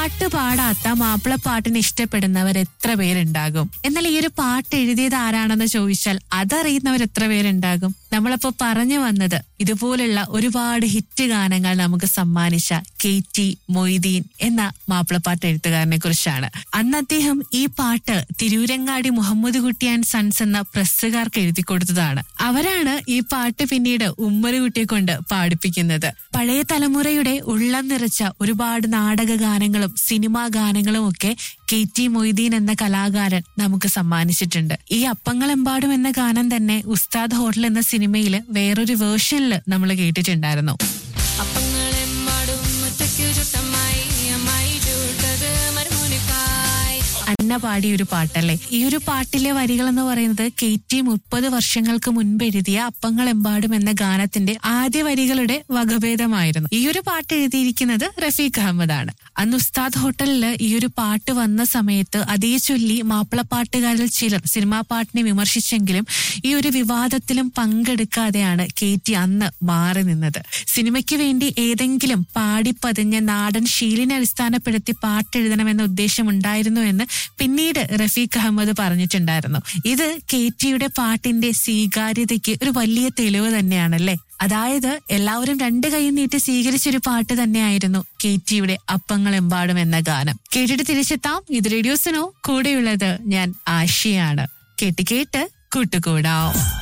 പാട്ട് പാടാത്ത മാപ്പിളപ്പാട്ടിന് ഇഷ്ടപ്പെടുന്നവർ എത്ര പേരുണ്ടാകും എന്നാൽ ഈ ഒരു പാട്ട് എഴുതിയത് ആരാണെന്ന് ചോദിച്ചാൽ അതറിയുന്നവർ എത്ര പേരുണ്ടാകും നമ്മളപ്പോ പറഞ്ഞു വന്നത് ഇതുപോലുള്ള ഒരുപാട് ഹിറ്റ് ഗാനങ്ങൾ നമുക്ക് സമ്മാനിച്ച കെ ടി മൊയ്തീൻ എന്ന മാപ്പിളപ്പാട്ട് എഴുത്തുകാരനെ കുറിച്ചാണ് അന്ന് അദ്ദേഹം ഈ പാട്ട് തിരൂരങ്ങാടി മുഹമ്മദ് കുട്ടി ആൻഡ് സൺസ് എന്ന പ്രസ്സുകാർക്ക് എഴുതി കൊടുത്തതാണ് അവരാണ് ഈ പാട്ട് പിന്നീട് ഉമ്മറുകുട്ടിയെ കൊണ്ട് പാടിപ്പിക്കുന്നത് പഴയ തലമുറയുടെ ഉള്ളം നിറച്ച ഒരുപാട് നാടക ഗാനങ്ങളും സിനിമാ ഗാനങ്ങളും ഒക്കെ കെ ടി മൊയ്തീൻ എന്ന കലാകാരൻ നമുക്ക് സമ്മാനിച്ചിട്ടുണ്ട് ഈ അപ്പങ്ങളെമ്പാടും എന്ന ഗാനം തന്നെ ഉസ്താദ് ഹോട്ടൽ എന്ന സിനിമയിൽ വേറൊരു വേർഷനിൽ നമ്മൾ കേട്ടിട്ടുണ്ടായിരുന്നു അപ്പങ്ങളെമ്പാടും ഒറ്റയ്ക്കു ചുട്ടമ്മായി അമ്മായി ചൂട്ടത് മരുമുനിക്കായി അന്ന പാടിയ ഒരു പാട്ടല്ലേ ഈ ഒരു പാട്ടിലെ വരികൾ എന്ന് പറയുന്നത് കെ ടി മുപ്പത് വർഷങ്ങൾക്ക് മുൻപ് എഴുതിയ അപ്പങ്ങളെമ്പാടും എന്ന ഗാനത്തിന്റെ ആദ്യ വരികളുടെ വകഭേദമായിരുന്നു ഈ ഒരു പാട്ട് എഴുതിയിരിക്കുന്നത് റഫീഖ് അഹമ്മദ് ആണ് അന്ന് ഉസ്താദ് ഹോട്ടലിൽ ഈ ഒരു പാട്ട് വന്ന സമയത്ത് അതേ ചൊല്ലി മാപ്പിളപ്പാട്ടുകാരിൽ ചിലർ സിനിമാ പാട്ടിനെ വിമർശിച്ചെങ്കിലും ഈ ഒരു വിവാദത്തിലും പങ്കെടുക്കാതെയാണ് കെ ടി അന്ന് മാറി നിന്നത് സിനിമയ്ക്ക് വേണ്ടി ഏതെങ്കിലും പാടിപ്പതിഞ്ഞ നാടൻ ശീലിനെ അടിസ്ഥാനപ്പെടുത്തി പാട്ടെഴുതണമെന്ന ഉദ്ദേശമുണ്ടായിരുന്നു എന്ന് പിന്നീട് റഫീഖ് അഹമ്മദ് പറഞ്ഞിട്ടുണ്ടായിരുന്നു ഇത് കെ ടിയുടെ പാട്ടിന്റെ സ്വീകാര്യതയ്ക്ക് ഒരു വലിയ തെളിവ് തന്നെയാണല്ലേ അതായത് എല്ലാവരും രണ്ട് കൈ നീട്ടി സ്വീകരിച്ചൊരു പാട്ട് തന്നെയായിരുന്നു കെ ടിയുടെ അപ്പങ്ങളെമ്പാടും എന്ന ഗാനം കേട്ടിട്ട് തിരിച്ചെത്താം ഇത് റേഡിയോസിനോ കൂടെയുള്ളത് ഞാൻ ആശയാണ് കേട്ട് കേട്ട് കൂട്ടുകൂടാം